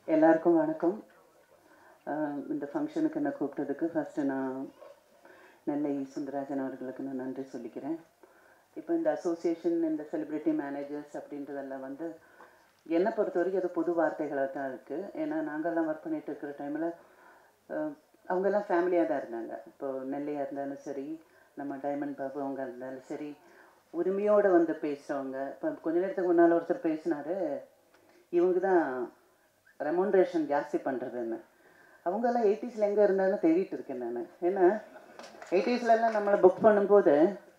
எல்லாருக்கும் வணக்கம் அஹ் இந்த ஃபங்க்ஷனுக்கு என்னை கூப்பிட்டதுக்கு ஃபஸ்ட்டு நான் நெல்லை சுந்தரராஜன் அவர்களுக்கு நான் நன்றி சொல்லிக்கிறேன் இப்போ இந்த அசோசியேஷன் இந்த செலிப்ரிட்டி மேனேஜர்ஸ் அப்படின்றதெல்லாம் வந்து என்னை பொறுத்த வரைக்கும் அது புது வார்த்தைகளாக தான் இருக்குது ஏன்னா நாங்கள்லாம் ஒர்க் பண்ணிட்டு இருக்கிற டைமில் அவங்கெல்லாம் ஃபேமிலியாக தான் இருந்தாங்க இப்போ நெல்லையாக இருந்தாலும் சரி நம்ம டைமண்ட் பாபு அவங்க இருந்தாலும் சரி உரிமையோடு வந்து பேசுகிறவங்க இப்போ கொஞ்ச நேரத்துக்கு முன்னால் ஒருத்தர் பேசினாரு இவங்க தான் ரெமோன்ரேஷன் ஜாஸ்தி பண்ணுறதுன்னு அவங்கெல்லாம் எயிட்டிஸில் எங்கே இருந்தாலும் தேடிட்டு இருக்கேன் நான் ஏன்னா எயிட்டிஸ்லலாம் நம்மளை புக் பண்ணும்போது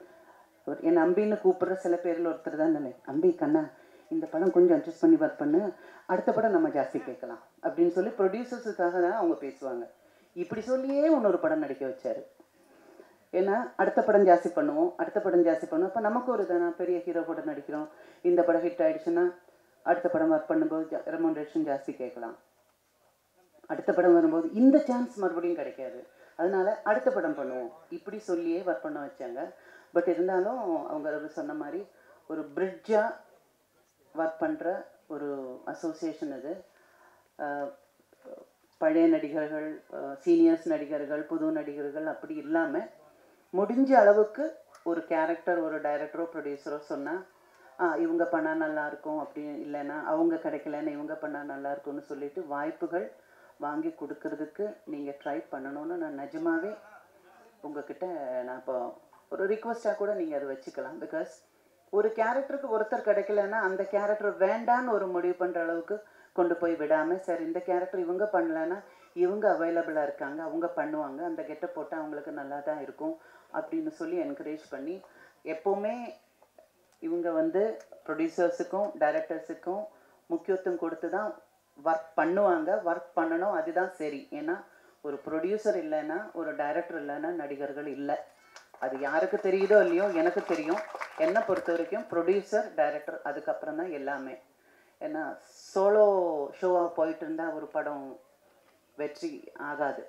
ஒரு என் அம்பின்னு கூப்பிடுற சில பேரில் ஒருத்தர் தான் நினை அம்பி கண்ணா இந்த படம் கொஞ்சம் அட்ஜஸ்ட் பண்ணி ஒர்க் பண்ணு அடுத்த படம் நம்ம ஜாஸ்தி கேட்கலாம் அப்படின்னு சொல்லி ப்ரொடியூசர்ஸுக்காக தான் அவங்க பேசுவாங்க இப்படி சொல்லியே இன்னொரு படம் நடிக்க வச்சாரு ஏன்னா அடுத்த படம் ஜாஸ்தி பண்ணுவோம் அடுத்த படம் ஜாஸ்தி பண்ணுவோம் அப்போ நமக்கு ஒரு தானே பெரிய ஹீரோ கூட நடிக்கிறோம் இந்த படம் ஹிட் ஆயிடுச்சுன்னா அடுத்த படம் ஒர்க் பண்ணும்போது ரெமோன்ரேஷன் ஜாஸ்தி கேட்கலாம் அடுத்த படம் வரும்போது இந்த சான்ஸ் மறுபடியும் கிடைக்காது அதனால அடுத்த படம் பண்ணுவோம் இப்படி சொல்லியே ஒர்க் பண்ண வச்சாங்க பட் இருந்தாலும் அவங்க அது சொன்ன மாதிரி ஒரு பிரிட்ஜாக ஒர்க் பண்ணுற ஒரு அசோசியேஷன் இது அஹ், பழைய நடிகர்கள் சீனியர்ஸ் நடிகர்கள் புது நடிகர்கள் அப்படி இல்லாமல் முடிஞ்ச அளவுக்கு ஒரு கேரக்டர் ஒரு டைரக்டரோ ப்ரொடியூசரோ சொன்னால் ஆ இவங்க பண்ணால் நல்லா இருக்கும் அப்படி இல்லைன்னா அவங்க கிடைக்கலன்னா இவங்க பண்ணால் நல்லா இருக்கும்னு சொல்லிட்டு வாய்ப்புகள் வாங்கி கொடுக்கறதுக்கு நீங்கள் ட்ரை பண்ணணும்னு நான் நிஜமாவே உங்ககிட்ட நான் இப்போ ஒரு ரிக்வஸ்ட்டாக கூட நீங்கள் அதை வச்சுக்கலாம் பிகாஸ் ஒரு கேரக்டருக்கு ஒருத்தர் கிடைக்கலன்னா அந்த கேரக்டர் வேண்டான்னு ஒரு முடிவு பண்ணுற அளவுக்கு கொண்டு போய் விடாமல் சரி இந்த கேரக்டர் இவங்க பண்ணலன்னா இவங்க அவைலபிளாக இருக்காங்க அவங்க பண்ணுவாங்க அந்த கெட்ட போட்டால் அவங்களுக்கு நல்லா தான் இருக்கும் அப்படின்னு சொல்லி என்கரேஜ் பண்ணி எப்போவுமே இவங்க வந்து ப்ரொடியூசர்ஸுக்கும் டைரக்டர்ஸுக்கும் முக்கியத்துவம் கொடுத்து தான் ஒர்க் பண்ணுவாங்க ஒர்க் பண்ணணும் அதுதான் சரி ஏன்னா ஒரு ப்ரொடியூசர் இல்லைன்னா ஒரு டைரக்டர் இல்லைன்னா நடிகர்கள் இல்லை அது யாருக்கு தெரியுதோ இல்லையோ எனக்கு தெரியும் என்னை பொறுத்த வரைக்கும் ப்ரொடியூசர் டைரக்டர் அதுக்கப்புறம் தான் எல்லாமே ஏன்னா சோலோ ஷோவாக போயிட்டு இருந்தால் ஒரு படம் வெற்றி ஆகாது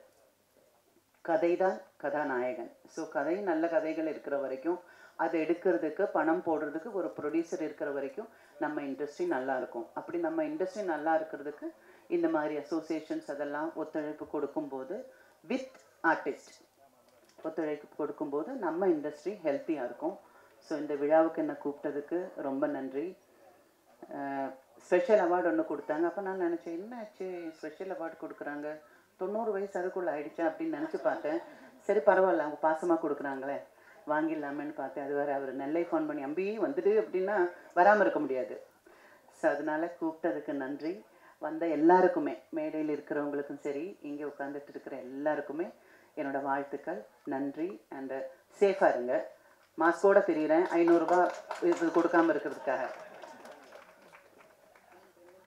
கதை தான் கதாநாயகன் ஸோ கதை நல்ல கதைகள் இருக்கிற வரைக்கும் அதை எடுக்கிறதுக்கு பணம் போடுறதுக்கு ஒரு ப்ரொடியூசர் இருக்கிற வரைக்கும் நம்ம இண்டஸ்ட்ரி நல்லா இருக்கும் அப்படி நம்ம இண்டஸ்ட்ரி நல்லா இருக்கிறதுக்கு இந்த மாதிரி அசோசியேஷன்ஸ் அதெல்லாம் ஒத்துழைப்பு கொடுக்கும்போது வித் ஆர்டிஸ்ட் ஒத்துழைப்பு கொடுக்கும்போது நம்ம இண்டஸ்ட்ரி ஹெல்த்தியாக இருக்கும் ஸோ இந்த விழாவுக்கு என்னை கூப்பிட்டதுக்கு ரொம்ப நன்றி ஸ்பெஷல் அவார்டு ஒன்று கொடுத்தாங்க அப்போ நான் நினச்சேன் என்ன ஆச்சு ஸ்பெஷல் அவார்டு கொடுக்குறாங்க தொண்ணூறு வயசு அதுக்குள்ளே ஆயிடுச்சா அப்படின்னு நினச்சி பார்த்தேன் சரி பரவாயில்ல அவங்க பாசமாக கொடுக்குறாங்களே வாங்கிடலாமேன்னு பார்த்தேன் அது வேறு அவர் நெல்லை ஃபோன் பண்ணி அம்பி வந்துடு அப்படின்னா வராமல் இருக்க முடியாது ஸோ அதனால் கூப்பிட்டதுக்கு நன்றி வந்த எல்லாருக்குமே மேடையில் இருக்கிறவங்களுக்கும் சரி இங்கே உட்காந்துட்டு இருக்கிற எல்லாருக்குமே என்னோட வாழ்த்துக்கள் நன்றி அண்டு சேஃபாக இருங்க மாஸ்கோட தெரியுறேன் ஐநூறுரூபா இது கொடுக்காம இருக்கிறதுக்காக